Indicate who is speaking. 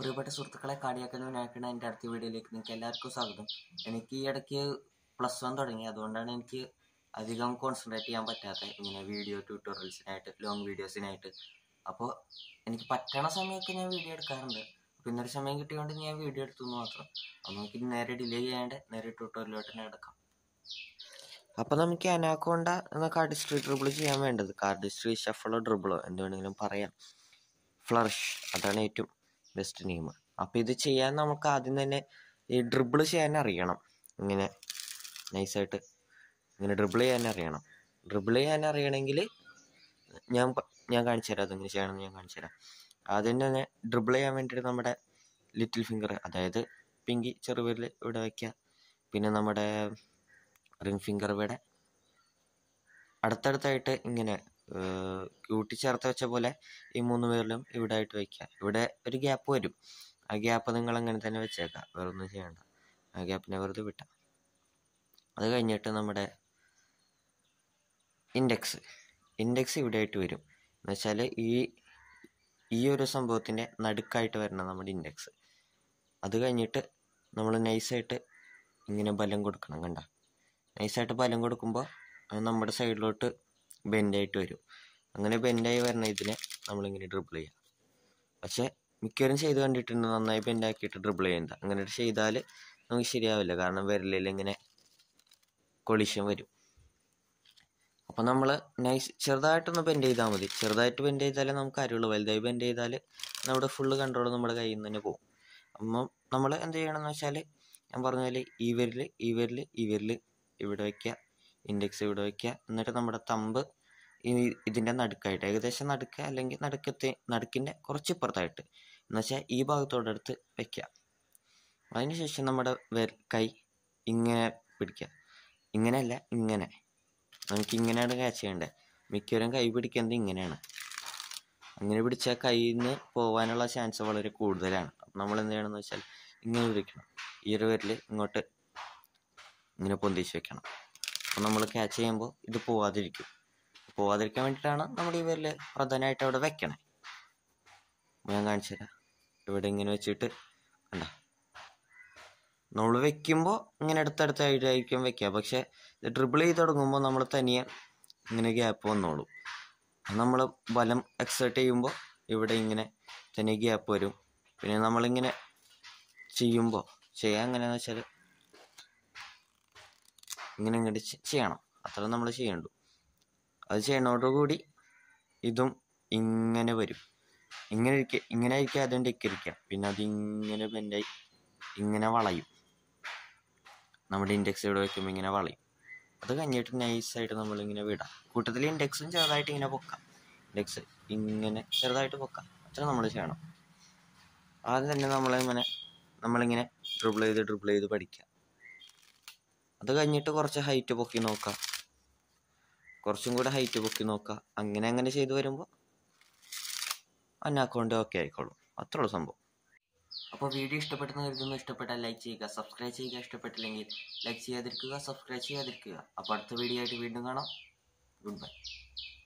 Speaker 1: പ്രിയപ്പെട്ട സുഹൃത്തുക്കളെ കാടിയാക്കുന്ന വിനായകണ എൻ്റെ അടുത്ത വീഡിയോയിലേക്ക് നിങ്ങൾക്ക് എല്ലാവർക്കും സ്വാഗതം എനിക്ക് ഈ ഇടയ്ക്ക് പ്ലസ് വൺ തുടങ്ങി അതുകൊണ്ടാണ് എനിക്ക് അധികം കോൺസെൻട്രേറ്റ് ചെയ്യാൻ പറ്റാത്തത് ഇങ്ങനെ വീഡിയോ ട്യൂട്ടോറിയൽസിനായിട്ട് ലോങ് വീഡിയോസിനായിട്ട് അപ്പോൾ എനിക്ക് പറ്റണ സമയമൊക്കെ ഞാൻ വീഡിയോ എടുക്കാറുണ്ട് അപ്പോൾ ഇന്നൊരു സമയം കിട്ടിയതുകൊണ്ട് ഞാൻ വീഡിയോ എടുത്തു എന്ന് മാത്രം അപ്പോൾ നമുക്ക് നേരെ ഡിലേ ചെയ്യാണ്ട് നേരെ ട്യൂട്ടോറിയലോട്ട് തന്നെ എടുക്കാം അപ്പോൾ നമുക്ക് അനാക്കോണ്ട എന്ന കാർഡ് ഹിസ്റ്ററി ഡ്രിബിൾ ചെയ്യാൻ വേണ്ടത് കാർഡ് ഹിസ്റ്ററി ഷഫിളോ ഡ്രിബിളോ എന്ത് വേണമെങ്കിലും പറയാം ഫ്ലറിഷ് അതാണ് ഏറ്റവും ബെസ്റ്റ് നെയിം അപ്പോൾ ഇത് ചെയ്യാൻ നമുക്ക് ആദ്യം തന്നെ ഈ ഡ്രിബിൾ ചെയ്യാൻ അറിയണം ഇങ്ങനെ നൈസായിട്ട് ഇങ്ങനെ ഡ്രിബിൾ ചെയ്യാൻ അറിയണം ഡ്രിബിൾ ചെയ്യാൻ അറിയണമെങ്കിൽ ഞാൻ പ- ഞാൻ കാണിച്ചു തരാം അതെങ്ങനെ ചെയ്യണമെന്ന് ഞാൻ കാണിച്ചു തരാം ആദ്യം തന്നെ ഡ്രിബിൾ ചെയ്യാൻ വേണ്ടിയിട്ട് നമ്മുടെ ലിറ്റിൽ ഫിംഗർ അതായത് പിങ്കി ചെറുവിരൽ ഇവിടെ വയ്ക്കുക പിന്നെ നമ്മുടെ റിംഗ് ഫിംഗർ ഇവിടെ അടുത്തടുത്തായിട്ട് ഇങ്ങനെ ഏർ, കൂട്ടിച്ചേർത്ത് വെച്ച പോലെ ഈ മൂന്ന് പേരിലും ഇവിടെ ആയിട്ട് വയ്ക്കുക ഇവിടെ ഒരു ഗ്യാപ്പ് വരും ആ ഗ്യാപ്പ് നിങ്ങൾ അങ്ങനെ തന്നെ വെച്ചേക്കാം വേറെ ഒന്നും ചെയ്യണ്ട ആ ഗ്യാപ്പിനെ വെറുതെ വിട്ട അത് കഴിഞ്ഞിട്ട് നമ്മുടെ ഇൻഡെക്സ് ഇൻഡെക്സ് ഇവിടെ ആയിട്ട് വരും എന്ന് വെച്ചാൽ ഈ ഈ ഒരു സംഭവത്തിൻ്റെ നടുക്കായിട്ട് വരണം നമ്മുടെ ഇൻഡെക്സ് അത് കഴിഞ്ഞിട്ട് നമ്മൾ നൈസായിട്ട് ഇങ്ങനെ ബലം കൊടുക്കണം കണ്ട നൈസായിട്ട് ബലം കൊടുക്കുമ്പോൾ അത് നമ്മുടെ സൈഡിലോട്ട് ബെൻഡായിട്ട് വരും അങ്ങനെ ബെൻഡായി വരുന്ന ഇതിനെ നമ്മളിങ്ങനെ ഡ്രിബിൾ ചെയ്യാം പക്ഷേ മിക്കവരും ചെയ്ത് കണ്ടിട്ടുണ്ട് നന്നായി ബെൻഡാക്കിയിട്ട് ഡ്രിബിൾ ചെയ്യുന്നത് അങ്ങനെ ചെയ്താൽ നമുക്ക് ശരിയാവില്ല കാരണം വിരലിൽ ഇങ്ങനെ കൊളിഷൻ വരും അപ്പോൾ നമ്മൾ നൈസ് ചെറുതായിട്ടൊന്ന് ബെൻഡ് ചെയ്താൽ മതി ചെറുതായിട്ട് ബെൻഡ് ചെയ്താലേ നമുക്ക് അറിയുള്ളൂ വലുതായി ബെൻഡ് ചെയ്താൽ നമ്മുടെ ഫുള്ള് കൺട്രോൾ നമ്മുടെ കയ്യിൽ നിന്ന് തന്നെ പോകും അപ്പം നമ്മൾ എന്ത് ചെയ്യണമെന്ന് വെച്ചാൽ ഞാൻ പറഞ്ഞ പോലെ ഈ വിരൽ ഈ വിരൽ ഈ വിരൽ ഇവിടെ വയ്ക്കുക ഇൻഡെക്സ് ഇവിടെ വയ്ക്കുക എന്നിട്ട് നമ്മുടെ തമ്പ് ഈ ഇതിൻ്റെ നടുക്കായിട്ട് ഏകദേശം നടുക്ക് അല്ലെങ്കിൽ നടുക്കത്തെ നടുക്കിൻ്റെ കുറച്ച് ഇപ്പുറത്തായിട്ട് എന്ന് വെച്ചാൽ ഈ ഭാഗത്തോടടുത്ത് വയ്ക്കുക അതിനുശേഷം നമ്മുടെ വിരൽ കൈ ഇങ്ങനെ പിടിക്കുക ഇങ്ങനെയല്ല ഇങ്ങനെ നമുക്ക് ഇങ്ങനെയാണ് ക്യാച്ച് ചെയ്യേണ്ടത് മിക്കവരും കൈ പിടിക്കുന്നത് ഇങ്ങനെയാണ് അങ്ങനെ പിടിച്ചാൽ കയ്യിൽ നിന്ന് പോകാനുള്ള ചാൻസ് വളരെ കൂടുതലാണ് അപ്പം നമ്മൾ എന്ത് ചെയ്യണമെന്ന് വെച്ചാൽ ഇങ്ങനെ പിടിക്കണം ഈ ഒരു വിരൽ ഇങ്ങോട്ട് ഇങ്ങനെ പൊന്തിച്ച് വെക്കണം അപ്പം നമ്മൾ ക്യാച്ച് ചെയ്യുമ്പോൾ ഇത് പോവാതിരിക്കും പോവാതിരിക്കാൻ വേണ്ടിയിട്ടാണ് നമ്മൾ ഈ വിരൽ പ്രധാനമായിട്ട് അവിടെ വെക്കണേ ഞാൻ കാണിച്ചു തരാം ഇവിടെ ഇങ്ങനെ വെച്ചിട്ട് കണ്ട നമ്മൾ വെക്കുമ്പോൾ ഇങ്ങനെ അടുത്തടുത്തായിട്ടായിരിക്കും വെക്കുക പക്ഷേ ഇത് ഡ്രിബിൾ ചെയ്ത് തുടങ്ങുമ്പോൾ നമ്മൾ തനിയെ ഇങ്ങനെ ഗ്യാപ്പ് വന്നോളും നമ്മൾ ബലം എക്സേർട്ട് ചെയ്യുമ്പോൾ ഇവിടെ ഇങ്ങനെ തന്നെ ഗ്യാപ്പ് വരും പിന്നെ നമ്മളിങ്ങനെ ചെയ്യുമ്പോൾ ചെയ്യാൻ എങ്ങനെയാണെന്ന് വെച്ചാൽ ഇങ്ങനെ ഇങ്ങോട്ട് ചെ- ചെയ്യണം അത്ര നമ്മൾ ചെയ്യണ്ടു അത് ചെയ്യണോടുകൂടി ഇതും ഇങ്ങനെ വരും ഇങ്ങനെ ഇരിക്കുക ഇങ്ങനെ ആയിരിക്കും ആദ്യം ടെക്കിരിക്കുക പിന്നെ അത് ഇങ്ങനെ ബെൻഡായി ഇങ്ങനെ വളയും നമ്മുടെ ഇൻഡെക്സ് ഇവിടെ വെക്കുമ്പോൾ ഇങ്ങനെ വളയും അത് കഴിഞ്ഞിട്ട് നൈസായിട്ട് നമ്മളിങ്ങനെ വിടാം കൂട്ടത്തിൽ ഇൻഡെക്സും ചെറുതായിട്ട് ഇങ്ങനെ പൊക്കാം ഇൻഡെക്സ് ഇങ്ങനെ ചെറുതായിട്ട് പൊക്കാം അത്ര നമ്മൾ ചെയ്യണം ആദ്യം തന്നെ നമ്മളിങ്ങനെ നമ്മളിങ്ങനെ ഡ്രിബിൾ ചെയ്ത് ഡ്രിബിൾ ചെയ്ത് പഠിക്കുക അത് കഴിഞ്ഞിട്ട് കുറച്ച് ഹൈറ്റ് പൊക്കി നോക്കാം കുറച്ചും കൂടെ ഹൈറ്റ് പൊക്കി നോക്കുക അങ്ങനെ അങ്ങനെ ചെയ്ത് വരുമ്പോൾ അന്നാക്കൗണ്ട് ഓക്കെ ആയിക്കോളും അത്രേ ഉള്ളൂ സംഭവം അപ്പോൾ വീഡിയോ ഇഷ്ടപ്പെട്ടെന്ന് കരുതുന്നു ഇഷ്ടപ്പെട്ടാൽ ലൈക്ക് ചെയ്യുക സബ്സ്ക്രൈബ് ചെയ്യുക ഇഷ്ടപ്പെട്ടില്ലെങ്കിൽ ലൈക്ക് ചെയ്യാതിരിക്കുക സബ്സ്ക്രൈബ് ചെയ്യാതിരിക്കുക അപ്പോൾ അടുത്ത വീഡിയോ ആയിട്ട് വീണ്ടും കാണാം ഗുഡ് ബൈ